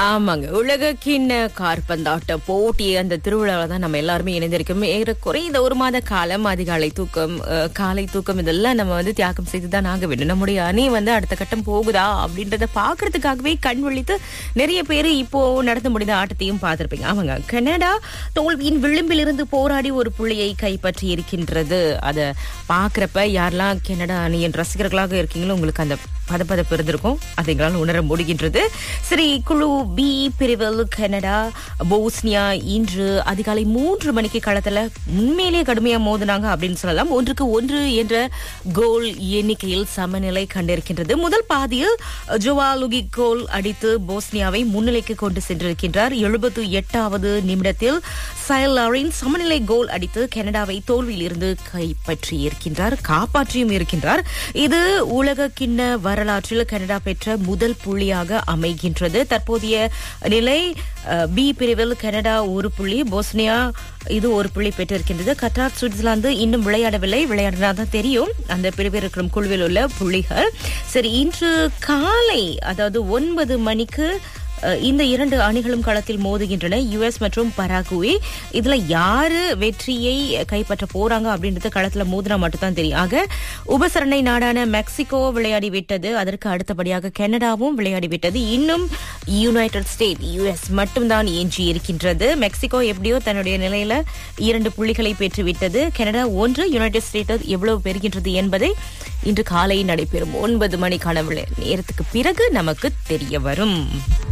ஆமாங்க உலக கிண்ண கார்பந்தாட்ட போட்டி அந்த திருவிழாவில் தான் நம்ம எல்லாருமே இணைந்திருக்கோம் ஏறக்குறைய இந்த ஒரு மாத காலம் அதிகாலை தூக்கம் அஹ், காலை தூக்கம் இதெல்லாம் நம்ம வந்து தியாகம் செய்து தான் ஆக வேண்டும் நம்முடைய அணி வந்து அடுத்த கட்டம் போகுதா அப்படின்றத பாக்குறதுக்காகவே கண் விழித்து நிறைய பேர் இப்போ நடத்த முடிந்த ஆட்டத்தையும் பார்த்திருப்பீங்க ஆமாங்க கனடா தோல்வியின் விளிம்பில் இருந்து போராடி ஒரு புள்ளியை கைப்பற்றி இருக்கின்றது அதை பாக்குறப்ப யாரெல்லாம் கனடா அணியின் ரசிகர்களாக இருக்கீங்களோ உங்களுக்கு அந்த பதப்பதப்பு இருந்திருக்கும் அதை எங்களால் உணர முடிகின்றது சரி குழு பி பிரிவில் கனடா போஸ்னியா இன்று அதிகாலை மூன்று மணிக்கு களத்துல உண்மையிலேயே கடுமையா மோதினாங்க அப்படின்னு சொல்லலாம் ஒன்றுக்கு ஒன்று என்ற கோல் எண்ணிக்கையில் சமநிலை கண்டிருக்கின்றது முதல் பாதியில் ஜோவா லுகி கோல் அடித்து போஸ்னியாவை முன்னிலைக்கு கொண்டு சென்றிருக்கின்றார் எழுபத்து எட்டாவது நிமிடத்தில் சயலாரின் சமநிலை கோல் அடித்து கனடாவை தோல்வியில் இருந்து கைப்பற்றி இருக்கின்றார் காப்பாற்றியும் இருக்கின்றார் இது உலக கிண்ண வரலாற்றில் கனடா பெற்ற முதல் புள்ளியாக அமைகின்றது தற்போதைய நிலை அஹ், பி பிரிவில் கனடா ஒரு புள்ளி போஸ்னியா இது ஒரு புள்ளி பெற்றிருக்கின்றது கட்டார் சுவிட்சர்லாந்து இன்னும் விளையாடவில்லை விளையாடினாதான் தெரியும் அந்த பிரிவில் இருக்கிற குழுவில் உள்ள புள்ளிகள் சரி இன்று காலை அதாவது ஒன்பது மணிக்கு அஹ், இந்த இரண்டு அணிகளும் களத்தில் மோதுகின்றன யுஎஸ் மற்றும் பராகுவே இதுல யாரு வெற்றியை கைப்பற்ற போறாங்க அப்படின்றது களத்துல மோதினா மட்டும்தான் தெரியும் ஆக உபசரணை நாடான மெக்சிகோ விளையாடி விட்டது அதற்கு அடுத்தபடியாக கனடாவும் விளையாடி விட்டது இன்னும் யுனைடெட் ஸ்டேட் யுஎஸ் மட்டும்தான் எஞ்சி இருக்கின்றது மெக்சிகோ எப்படியோ தன்னுடைய நிலையில இரண்டு புள்ளிகளை பெற்றுவிட்டது கனடா ஒன்று யுனைடெட் ஸ்டேட் எவ்வளவு பெறுகின்றது என்பதை இன்று காலை நடைபெறும் ஒன்பது மணிக்கான விளை- நேரத்துக்கு பிறகு நமக்கு தெரிய வரும்